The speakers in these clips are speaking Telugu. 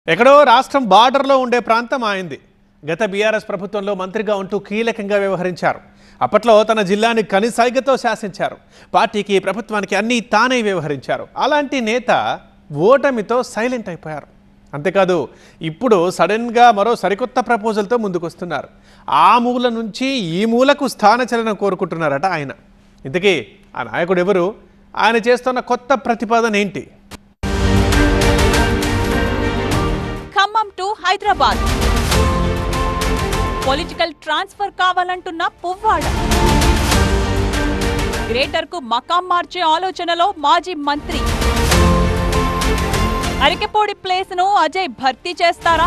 ఎక్కడో రాష్ట్రం బార్డర్లో ఉండే ప్రాంతం ఆయింది గత బీఆర్ఎస్ ప్రభుత్వంలో మంత్రిగా ఉంటూ కీలకంగా వ్యవహరించారు అప్పట్లో తన జిల్లాని కనిసైగతో శాసించారు పార్టీకి ప్రభుత్వానికి అన్నీ తానే వ్యవహరించారు అలాంటి నేత ఓటమితో సైలెంట్ అయిపోయారు అంతేకాదు ఇప్పుడు సడన్గా మరో సరికొత్త ప్రపోజల్తో ముందుకొస్తున్నారు ఆ మూల నుంచి ఈ మూలకు స్థానచలనం కోరుకుంటున్నారట ఆయన ఇంతకీ ఆ నాయకుడు ఎవరు ఆయన చేస్తున్న కొత్త ప్రతిపాదన ఏంటి Khammam to Hyderabad political transfer కావాలంటున్న పువ్వాడ గ్రేటర్ కు మకాం మార్చే ఆలోచనలో మాజీ మంత్రి అరికెపోడి ప్లేస్ ను అజయ్ భర్తీ చేస్తారా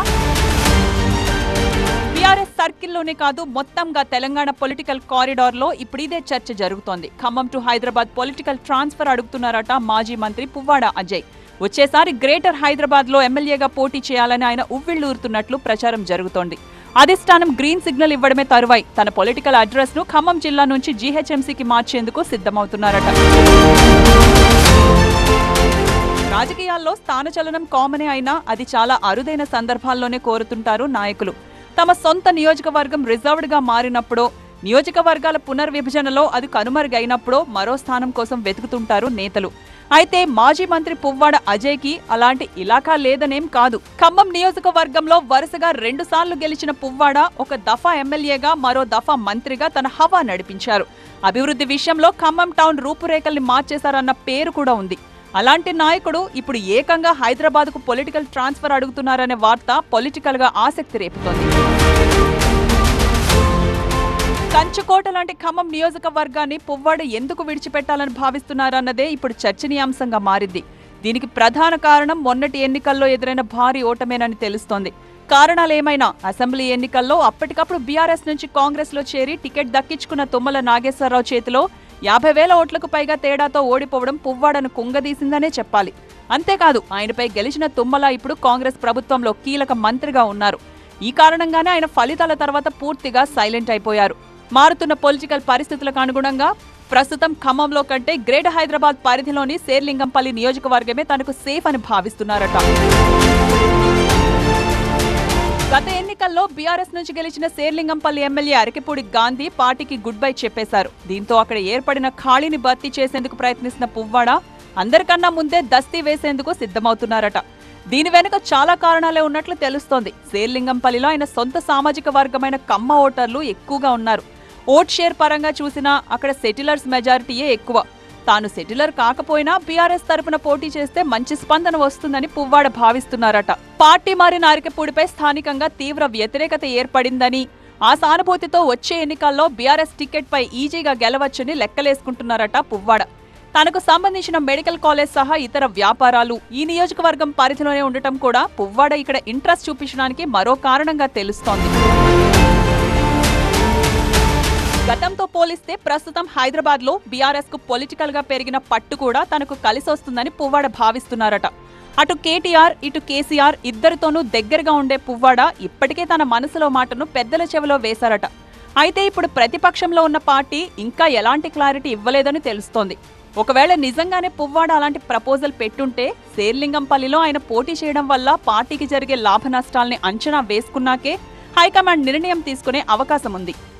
బీఆర్ఎస్ సర్కిల్లోనే కాదు మొత్తంగా తెలంగాణ పొలిటికల్ కారిడార్ లో ఇప్పుడు ఇదే చర్చ జరుగుతోంది Khammam to Hyderabad political transfer అడుగుతున్నారట మాజీ మంత్రి పువ్వాడ అజయ్ వచ్చేసారి గ్రేటర్ హైదరాబాద్ లో ఎమ్మెల్యేగా పోటీ చేయాలని ఆయన ఉవ్విళ్లూరుతున్నట్లు ప్రచారం జరుగుతోంది అధిష్టానం గ్రీన్ సిగ్నల్ ఇవ్వడమే తరువాయి తన పొలిటికల్ అడ్రస్ ను ఖమ్మం జిల్లా నుంచి జీహెచ్ఎంసీకి మార్చేందుకు సిద్ధమవుతున్నారట రాజకీయాల్లో స్థానచలనం కామనే అయినా అది చాలా అరుదైన సందర్భాల్లోనే కోరుతుంటారు నాయకులు తమ సొంత నియోజకవర్గం రిజర్వ్డ్ గా మారినప్పుడో నియోజకవర్గాల పునర్విభజనలో అది కనుమరుగైనప్పుడో మరో స్థానం కోసం వెతుకుతుంటారు నేతలు అయితే మాజీ మంత్రి పువ్వాడ అజయ్ కి అలాంటి ఇలాఖా లేదనేం కాదు ఖమ్మం నియోజకవర్గంలో వరుసగా రెండు సార్లు గెలిచిన పువ్వాడ ఒక దఫా ఎమ్మెల్యేగా మరో దఫా మంత్రిగా తన హవా నడిపించారు అభివృద్ధి విషయంలో ఖమ్మం టౌన్ రూపురేఖల్ని మార్చేశారన్న పేరు కూడా ఉంది అలాంటి నాయకుడు ఇప్పుడు ఏకంగా హైదరాబాద్ కు పొలిటికల్ ట్రాన్స్ఫర్ అడుగుతున్నారనే వార్త పొలిటికల్ గా ఆసక్తి రేపుతోంది కంచుకోట లాంటి ఖమ్మం నియోజకవర్గాన్ని పువ్వాడ ఎందుకు విడిచిపెట్టాలని భావిస్తున్నారన్నదే ఇప్పుడు చర్చనీయాంశంగా మారింది దీనికి ప్రధాన కారణం మొన్నటి ఎన్నికల్లో ఎదురైన భారీ ఓటమేనని తెలుస్తోంది కారణాలేమైనా అసెంబ్లీ ఎన్నికల్లో అప్పటికప్పుడు బీఆర్ఎస్ నుంచి కాంగ్రెస్ లో చేరి టికెట్ దక్కించుకున్న తుమ్మల నాగేశ్వరరావు చేతిలో యాభై వేల ఓట్లకు పైగా తేడాతో ఓడిపోవడం పువ్వాడను కుంగదీసిందనే చెప్పాలి అంతేకాదు ఆయనపై గెలిచిన తుమ్మల ఇప్పుడు కాంగ్రెస్ ప్రభుత్వంలో కీలక మంత్రిగా ఉన్నారు ఈ కారణంగానే ఆయన ఫలితాల తర్వాత పూర్తిగా సైలెంట్ అయిపోయారు మారుతున్న పొలిటికల్ పరిస్థితులకు అనుగుణంగా ప్రస్తుతం ఖమ్మంలో కంటే గ్రేటర్ హైదరాబాద్ పరిధిలోని శేర్లింగంపల్లి నియోజకవర్గమే తనకు సేఫ్ అని భావిస్తున్నారట గత ఎన్నికల్లో బీఆర్ఎస్ నుంచి గెలిచిన శేర్లింగంపల్లి ఎమ్మెల్యే అరకెపూడి గాంధీ పార్టీకి గుడ్ బై చెప్పేశారు దీంతో అక్కడ ఏర్పడిన ఖాళీని భర్తీ చేసేందుకు ప్రయత్నిస్తున్న పువ్వాడ అందరికన్నా ముందే దస్తీ వేసేందుకు సిద్ధమవుతున్నారట దీని వెనుక చాలా కారణాలే ఉన్నట్లు తెలుస్తోంది శేర్లింగంపల్లిలో ఆయన సొంత సామాజిక వర్గమైన కమ్మ ఓటర్లు ఎక్కువగా ఉన్నారు ఓట్ షేర్ పరంగా చూసినా అక్కడ సెటిలర్స్ మెజారిటీయే ఎక్కువ తాను సెటిలర్ కాకపోయినా బీఆర్ఎస్ తరపున పోటీ చేస్తే మంచి స్పందన వస్తుందని పువ్వాడ భావిస్తున్నారట పార్టీ మారిన అరికెపూడిపై స్థానికంగా తీవ్ర వ్యతిరేకత ఏర్పడిందని ఆ సానుభూతితో వచ్చే ఎన్నికల్లో బీఆర్ఎస్ టికెట్ పై ఈజీగా గెలవచ్చని లెక్కలేసుకుంటున్నారట పువ్వాడ తనకు సంబంధించిన మెడికల్ కాలేజ్ సహా ఇతర వ్యాపారాలు ఈ నియోజకవర్గం పరిధిలోనే ఉండటం కూడా పువ్వాడ ఇక్కడ ఇంట్రెస్ట్ చూపించడానికి మరో కారణంగా తెలుస్తోంది గతంతో పోలిస్తే ప్రస్తుతం హైదరాబాద్ లో బీఆర్ఎస్ కు పొలిటికల్ గా పెరిగిన పట్టు కూడా తనకు కలిసొస్తుందని పువ్వాడ భావిస్తున్నారట అటు కేటీఆర్ ఇటు కేసీఆర్ ఇద్దరితోనూ దగ్గరగా ఉండే పువ్వాడ ఇప్పటికే తన మనసులో మాటను పెద్దల చెవిలో వేశారట అయితే ఇప్పుడు ప్రతిపక్షంలో ఉన్న పార్టీ ఇంకా ఎలాంటి క్లారిటీ ఇవ్వలేదని తెలుస్తోంది ఒకవేళ నిజంగానే పువ్వాడ అలాంటి ప్రపోజల్ పెట్టుంటే శేర్లింగంపల్లిలో ఆయన పోటీ చేయడం వల్ల పార్టీకి జరిగే లాభ నష్టాల్ని అంచనా వేసుకున్నాకే హైకమాండ్ నిర్ణయం తీసుకునే అవకాశం ఉంది